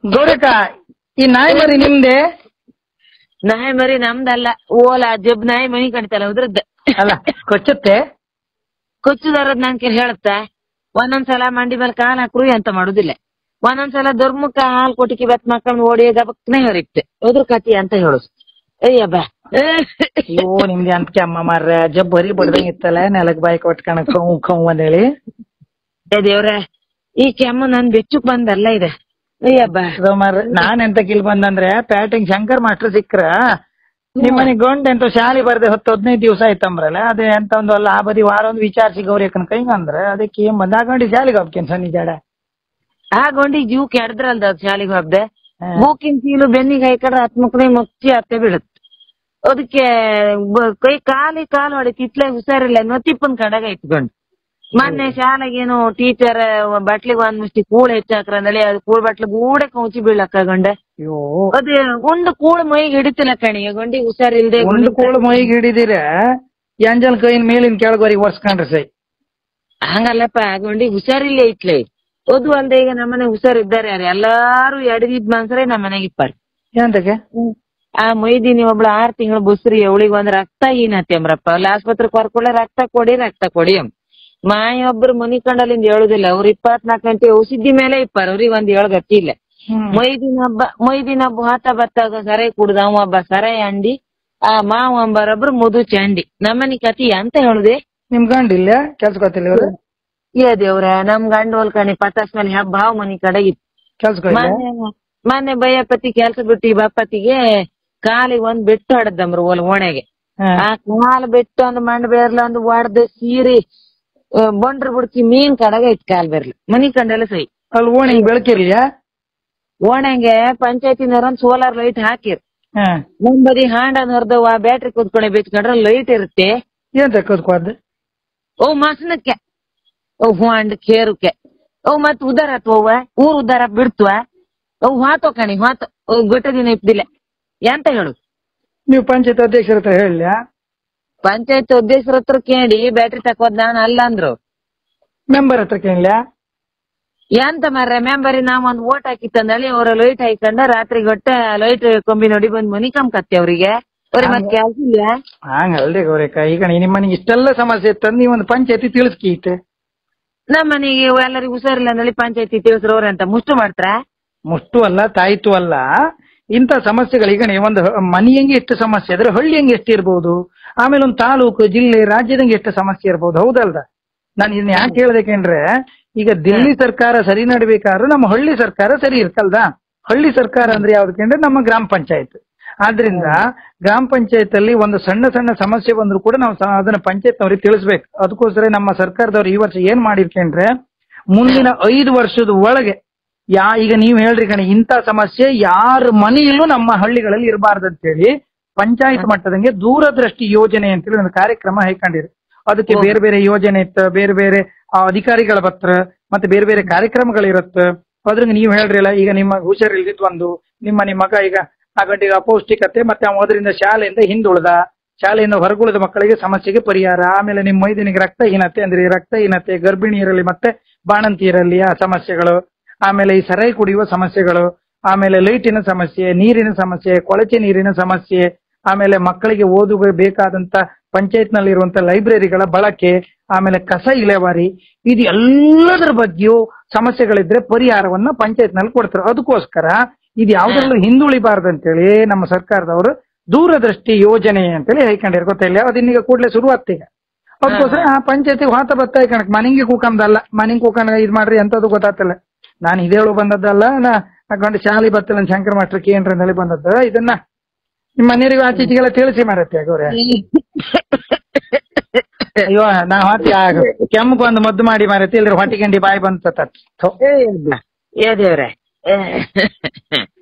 ಗೌರಕ್ಕ ಈ ನಾಯಿ ಮರಿ ನಿಮ್ದೆ ನಾಯಿ ಮರಿ ನಮ್ದಲ್ಲ ಓಲ ಜಬ್ ನಾಯಿ ಮನಿ ಕಣಿತಲ್ಲ ಉದ್ರದ್ದ ಅಲ್ಲ ಕೊಚ್ಚುತ್ತೆ ಕೊಚ್ಚುದಾರದ್ ನನ್ ಕೇಳಿ ಹೇಳುತ್ತ ಒಂದೊಂದ್ಸಲ ಮಂಡಿ ಮೇಲೆ ಕಾಲ್ ಹಾಕ್ರು ಎಂತ ಮಾಡುದಿಲ್ಲ ಒಂದೊಂದ್ಸಲ ದುರ್ಮುಖ ಹಾಲ್ ಕೊಟ್ಟಿಗೆ ಬತ್ ಮಕ್ಕಳನ್ನ ಓಡಿ ಗಬಕ್ನೆ ಹೊರಿಕ್ತೆ ಉದ್ರ ಕತಿ ಅಂತ ಹೇಳು ಅಯ್ಯಬ್ಬ ಅಯ್ಯೋ ನಿಮ್ಗೆ ಅಂತ ಅಮ್ಮ ಮಾರ್ರೆ ಜಬ್ ಬರಿ ಬಡ್ದಂಗ್ ಇತ್ತಲ್ಲ ನೆಲಕ್ ಬಾಯಿ ಕೊಟ್ಕಣ ಕೌ ಕೌ ಅಂದೇಳಿ ಏ ದೇವ್ರ ಈ ಕೆಮ್ಮು ನನ್ ಬೆಚ್ಚಕ್ ಬಂದಲ್ಲ ಇದೆ ಅಯ್ಯಬ್ಬ ಅದು ಮಾರ್ರೆ ನಾನ್ ಎಂತ ಕಿಲ್ ಬಂದಂದ್ರೆ ಪ್ಯಾಟಿಂಗ್ ಶಂಕರ್ ಮಾಸ್ಟರ್ ಸಿಕ್ಕ್ರ ನಿಮ್ಮನೆ ಗಂಡ ಎಂತ ಶಾಲೆ ಬರ್ದೆ ಹತ್ತು ಹದಿನೈದು ದಿವಸ ಆಯ್ತಂಬ್ರಲ್ಲ ಅದೇ ಎಂತ ಒಂದು ಅಲ್ಲ ಆ ಬದಿ ವಾರ ಒಂದು ವಿಚಾರಿಸಿ ಗೌರಿ ಅಕ್ಕನ ಕೈಂಗ ಅಂದ್ರೆ ಅದಕ್ಕೆ ಏನ್ ಬಂದ ಗಂಡಿ ಶಾಲೆಗೆ ಹೋಗ್ಕೇನ್ ಸನ್ನಿ ಜಾಡ ಆ ಗೊಂಡಿ ಜೀವ್ ಕೆಡ್ದ್ರಲ್ದ ಅದ್ ಶಾಲಿಗೆ ಹೋಗ್ದೆ ಹಾ. ಮೂಕಿನ ಚೀಲು ಬೆನ್ನಿಗೆ ಹಾಕಡ್ರೆ ಹತ್ ಮುಕ್ನೆ ಮುಚ್ಚಿ ಹತ್ತೆ ಬೀಳುತ್ತೆ ಅದಕ್ಕೆ ಬ- ಕೈ ಕಾಲಿ ಕಾಲು ಹೊಡಿ ತಿತ್ಲೆ ಹುಷಾರಿಲ್ಲ ನೊತ್ತಿಪ್ಪನ್ ಕಡೆಗ ಇಟ್ಕೊಂಡು ಮೊನ್ನೆ ಶಾಲೆಗೇನು ಟೀಚರ್ ಬಟ್ಲಿಗೆ ಒಂದ್ ಮುಷ್ಟಿ ಕೂಳ್ ಹೆಚ್ಚಾಕ್ರ ಅಂದಳಿ ಅದು ಕೂಳ್ ಬಟ್ಲು ಗೂಡೆ ಕೌಚಿ ಬೀಳಕ್ಕ ಗಂಡೆ ಅಯ್ಯೋ ಅದು ಒಂದು ಕೂಳ್ ಮೈಗೆ ಹಿಡಿತಿಲ್ಲ ಕಣಿ ಗೊಂಡಿ ಹುಷಾರಿಲ್ದೆ ಒಂದು ಕೋಳು ಮೈಗೆ ಹಿಡಿದಿರ ಎಂಜಲ್ ಕೈನ್ ಮೇಲಿನ ಕೆಳಗೋರಿಗೆ ಒರ್ಸ್ಕೊಂಡ್ರೆ ಸೈ ಹಂಗಲ್ಲಪ್ಪ ಗೊಂಡಿ ಹುಷಾರಿಲ್ಲ ಐತ್ಲೆ ಅದು ಅಲ್ದೆ ಈಗ ನಮ್ಮನೆ ಹುಷಾರಿದ್ದಾರೆ ಯಾರು ಎಲ್ಲಾರು ಎಡದಿದ್ ಮನ್ಸರೇ ನಮ್ಮನೆಗೆ ಇಪ್ಪಾರ ಎಂತಕ್ಕೆ ಆ ಮೈದಿನಿ ಒಬ್ಳು ಆರ್ ತಿಂಗಳು ಬುಸ್ರಿ ಅವಳಿಗೆ ಒಂದ್ ರಕ್ತ ಹೀನತ್ತೆ ಅಮ್ರಪ್ಪ ಅಲ್ಲಿ ಆಸ್ಪತ್ರೆ ಕರ್ಕೊಳ್ಳೆ ರಕ್ತ ಕೊಡಿ ರಕ್ತ ಕೊಡಿ ಅಮ್ ಮಾಯ ಒಬ್ರು ಮನಿ ಕಂಡಲ್ಲಿಂದ ಹೇಳುದಿಲ್ಲ ಅವ್ರು ಇಪ್ಪತ್ನಾಲ್ಕು ಗಂಟೆ ಔಷಧಿ ಮೇಲೆ ಇಪ್ಪಾರ ಅವ್ರಿಗೆ ಒಂದ್ ಏಳು ಗತಿ ಇಲ್ಲ ಮೈದಿನ ಹಬ್ಬ ಮೈದಿನ ಹಬ್ಬ ಹಾತ ಬತ್ತಾಗ ಸರೆ ಕುಡ್ದ ಅವ ಒಬ್ಬ ಸರೆ ಅಂಡಿ ಆ ಮಾವ ಅಂಬರೊಬ್ರು ಮುದು ಚಂಡಿ ನಮ್ಮನಿ ಕತಿ ಅಂತ ಹೇಳುದೆ ನಿಮ್ ಗಂಡಿಲ್ಲ ಕೆಲ್ಸ ಗೊತ್ತಿಲ್ಲ ಇವ್ರು ಏ ದೇವ್ರ ನಮ್ ಗಂಡ ಹೊಲ್ಕಣಿ ಪತಾಸ್ ಮೇಲೆ ಹಬ್ಬ ಹಾವ್ ಮನಿ ಕಡೆ ಇತ್ತು ಕೆಲ್ಸ ಮೊನ್ನೆ ಮೊನ್ನೆ ಬಯ್ಯಪತಿ ಕೆಲ್ಸ ಬಿಟ್ಟು ಈ ಬಾಪತಿಗೆ ಕಾಲಿಗೆ ಒಂದ್ ಬೆಟ್ಟು ಹೊಡೆದಮ್ರು ಒಲ್ ಓಣೆಗೆ ಆ ಕಾಲ್ ಬೆಟ್ಟು ಒಂದು ಮಂಡ್ ಬೇರ್ಲ ಒಂದು ಒಡ್ದು ಸೀರಿ ಆ, ಬಂಡ್ರ ಬುಡ್ಕಿ ಮೀನ್ ಕಡಗ ಇಟ್ ಕಾಲ್ ಬೆರ್ಲು ಮನಿ ಕಂಡೆಲ್ಲ ಸೈ ಅಲ್ಲಿ ಓಣಿಗೆ ಬೆಳಕಿರ್ಲಿಯಾ ಓಣೆಗೆ ಪಂಚಾಯತಿನವ್ರ ಒಂದ್ ಸೋಲಾರ್ ಲೈಟ್ ಹಾಕಿರ್ ಹಾ ಮುಂದ್ ಬದಿ ಹಾಂಡ ನರ್ದವ ಬ್ಯಾಟ್ರಿ ಕುತ್ಕೊಂಡೆ ಬೆಚ್ಕೊಂಡ್ರೆ ಲೈಟ್ ಇರುತ್ತೆ ಏನ್ ತಕ್ಕದ್ಕೋದ್ ಓ ಮಸನಕ್ಕೆ ಓ ಹಾಂಡ್ ಕೇರುಕ್ಕೆ ಓ ಮತ್ ಉದಾರ ಆತ್ವ ಊರ್ ಉದಾರ ಬಿಡ್ತವ ಅವ್ ಹಾತೋ ಕಣಿ ಹಾತೋ ಗೊಟ್ಟ ದಿನ ಇಪ್ದಿಲ್ಲ ಎಂತ ಹೇಳು ನೀವು ಪಂಚಾಯತ್ ಅಧ್ಯಕ್ಷರ ಹತ್ರ ಹೇಳ ಪಂಚಾಯತ್ ಅಧ್ಯಕ್ಷರ ಹತ್ರ ಕೇಳಿ ಬ್ಯಾಟ್ರಿ ತಕೋದ್ ನಾನ್ ಅಲ್ಲ ಅಂದ್ರು ಮೆಂಬರ್ ಹತ್ರ ಕೇಳಲ ಎಂತ ಮಾರ್ರೆ ಮೆಂಬರಿ ನಾವ್ ಒಂದ್ ಓಟ್ ಹಾಕಿತ್ತಂದಳಿ ಅವ್ರ ಲೈಟ್ ಹಾಕೊಂಡ ರಾತ್ರಿ ಗೊಟ್ಟ ಲೈಟ್ ಕೊಂಬಿ ನೋಡಿ ಬಂದ್ ಮನಿ ಕಮ್ಕತ್ತೆ ಅವ್ರಿಗೆ ಅವ್ರಿಗೆ ಮತ್ ಕೆಲ್ಸ ಇಲ್ಲ ಹಂಗಲ್ದೆ ಗೌರೇಕ ಈಗ ನಿಮ್ಮ ಮನೆಗೆ ಇಷ್ಟೆಲ್ಲ ಸಮಸ್ಯೆ ಇತ್ತಂದ್ ನೀವು ಒಂದು ಪಂಚಾಯತಿ ತಿಳಿಸ್ಕೀತೆ ನಮ್ ಮನೆಗೆ ಎಲ್ಲರಿಗೂ ಹುಷಾರಿಲ್ಲ ಅಂದಳಿ ಪಂಚಾಯತಿ ತಿಳಿಸ್ರವ್ರ ಅಂತ ಮುಷ್ಟು ಮಾಡ್ತಾರ ಮುಷ್ಟು ಅಲ್ಲ ತಾಯ್ತು ಅಲ್ಲ ಇಂಥ ಸಮಸ್ಯೆಗಳು ಈಗ ನೀವು ಒಂದು ಮನೆಯಂಗೆ ಎಷ್ಟು ಸಮಸ್ಯೆ ಇದ್ರೆ ಹಳ್ಳಿಯಂಗೆ ಎಷ್ಟು ಇರ್ಬೋದು ಆಮೇಲೆ ಒಂದು ತಾಲೂಕು ಜಿಲ್ಲೆ ರಾಜ್ಯದಂಗೆ ಎಷ್ಟು ಸಮಸ್ಯೆ ಇರ್ಬೋದು ಹೌದಲ್ದ ನಾನು ಇದನ್ನ ಯಾಕೆ ಹೇಳ್ಬೇಕಂದ್ರೆ ಈಗ ದಿಲ್ಲಿ ಸರ್ಕಾರ ಸರಿ ನಡಿಬೇಕಾದ್ರೆ ನಮ್ಮ ಹಳ್ಳಿ ಸರ್ಕಾರ ಸರಿ ಇರ್ತಲ್ದ ಹಳ್ಳಿ ಸರ್ಕಾರ ಅಂದ್ರೆ ಯಾವ್ದಕ್ಕೆ ನಮ್ಮ ಗ್ರಾಮ ಪಂಚಾಯತ್ ಆದ್ರಿಂದ ಗ್ರಾಮ ಪಂಚಾಯತ್ ಅಲ್ಲಿ ಒಂದು ಸಣ್ಣ ಸಣ್ಣ ಸಮಸ್ಯೆ ಬಂದ್ರು ಕೂಡ ನಾವು ಸ- ಅದನ್ನ ಪಂಚಾಯತ್ನವ್ರಿಗೆ ತಿಳಿಸ್ಬೇಕು ಅದಕ್ಕೋಸ್ಕರ ನಮ್ಮ ಸರ್ಕಾರದವ್ರು ಈ ವರ್ಷ ಏನ್ ಮಾಡಿರ್ಕೊಂಡ್ರೆ ಮುಂದಿನ ಐದು ವರ್ಷದ ಒಳಗೆ ಯಾ ಈಗ ನೀವು ಹೇಳ್ರಿ ಕಣೆ ಇಂಥ ಸಮಸ್ಯೆ ಯಾರ ಮನೆಯಲ್ಲೂ ನಮ್ಮ ಹಳ್ಳಿಗಳಲ್ಲಿ ಇರಬಾರ್ದು ಅಂತೇಳಿ ಪಂಚಾಯತ್ ಮಟ್ಟದಂಗೆ ದೂರದೃಷ್ಟಿ ಯೋಜನೆ ಅಂತೇಳಿ ಒಂದು ಕಾರ್ಯಕ್ರಮ ಹೈಕೊಂಡಿರಿ ಅದಕ್ಕೆ ಬೇರೆ ಬೇರೆ ಯೋಜನೆ ಇತ್ತು ಬೇರೆ ಬೇರೆ ಆ, ಅಧಿಕಾರಿಗಳ ಪತ್ರ ಮತ್ತೆ ಬೇರೆ ಬೇರೆ ಕಾರ್ಯಕ್ರಮಗಳಿರುತ್ತೆ ಅದ್ರಂಗೆ ನೀವು ಹೇಳ್ರಿಲ್ಲ ಈಗ ನಿಮ್ಮ ಹುಷಾರಿಲ್ದಿದ್ ಒಂದು ನಿಮ್ಮ ನಿಮ್ಮ ಮಗ ಈಗ ಆ ಗಂಟೆಗೆ ಅಪೌಷ್ಟಿಕತೆ ಮತ್ತೆ ಅವ ಅದರಿಂದ ಶಾಲೆಯಿಂದ ಹಿಂದುಳಿದ ಶಾಲೆಯಿಂದ ಹೊರಗುಳಿದ ಮಕ್ಕಳಿಗೆ ಸಮಸ್ಯೆಗೆ ಪರಿಹಾರ ಆಮೇಲೆ ನಿಮ್ಮ ಮೈದನಿಗೆ ರಕ್ತಹೀನತೆ ಅಂದ್ರೆ ಈ ರಕ್ತಹೀನತೆ ಗರ್ಭಿಣಿಯರಲ್ಲಿ ಮತ್ತೆ ಬಾಣಂತಿಯರಲ್ಲಿ ಆ ಸಮಸ್ಯೆಗಳು ಆಮೇಲೆ ಈ ಸರಾಯಿ ಕುಡಿಯುವ ಸಮಸ್ಯೆಗಳು ಆಮೇಲೆ ಲೈಟಿನ ಸಮಸ್ಯೆ ನೀರಿನ ಸಮಸ್ಯೆ ಕೊಳಚೆ ನೀರಿನ ಸಮಸ್ಯೆ ಆಮೇಲೆ ಮಕ್ಕಳಿಗೆ ಓದುವ ಬೇಕಾದಂತ ಪಂಚಾಯತ್ ನಲ್ಲಿ ಇರುವಂತ ಲೈಬ್ರರಿಗಳ ಬಳಕೆ ಆಮೇಲೆ ಕಸ ಇಲೆವಾರಿ ಇದು ಎಲ್ಲದರ ಬಗ್ಗೆಯೂ ಸಮಸ್ಯೆಗಳಿದ್ರೆ ಪರಿಹಾರವನ್ನ ಪಂಚಾಯತ್ ನಲ್ಲಿ ಕೊಡ್ತಾರೆ ಅದಕ್ಕೋಸ್ಕರ ಇದು ಯಾವ್ದ್ರಲ್ಲೂ ಹಿಂದುಳಿಬಾರ್ದು ಅಂತೇಳಿ ನಮ್ಮ ಸರ್ಕಾರದವರು ದೂರದೃಷ್ಟಿ ಯೋಜನೆ ಅಂತೇಳಿ ಹೈಕೊಂಡಿರ್ ಗೊತ್ತಿಲ್ಲ ಅದನ್ನೀಗ ಕೂಡಲೇ ಶುರುವಾಗ್ತ ಈಗ ಅದಕ್ಕೋಸ್ಕರ ಆ ಪಂಚಾಯತಿ ಹಾತ ಬತ್ತ ಕಣಕ್ ಮನಿಂಗೆ ಕೂಕಂದಲ್ಲ ಮನಿಂಗ್ ಕೂಕಂಡ ಇದ್ ಮಾಡ್ರಿ ಅಂತದ್ದು ಗೊತ್ತಾಗ್ತಿಲ್ಲ ನಾನು ಇದೇ ಹೇಳು ಬಂದದ್ದಲ್ಲ ನಾ ಹಾಕೊಂಡು ಶಾಲೆ ಬತ್ತಲ್ಲ ಶಂಕರ ಮಾಸ್ಟರ್ ಕೇಂದ್ರ ಅಂತ ಹೇಳಿ ಬಂದದ್ದು ಇದನ್ನ ನಿಮ್ಮ ಮನೆಯವರಿಗೂ ಆಚೆ ಈಚೆಗೆಲ್ಲ ತಿಳಿಸಿ ಮಾರತ್ತೆ ಗೌರಿ ಅಯ್ಯೋ ನಾ ಹೊಟ್ಟಿ ಕೆಮ್ಮಕ್ ಒಂದು ಮದ್ದು ಮಾಡಿ ಮಾರತ್ತೆ ಇಲ್ರಿ ಹೊಟ್ಟಿಗಂಡಿ ಬಾಯಿ ಬಂತ ಏ ದೇವ್ರೆ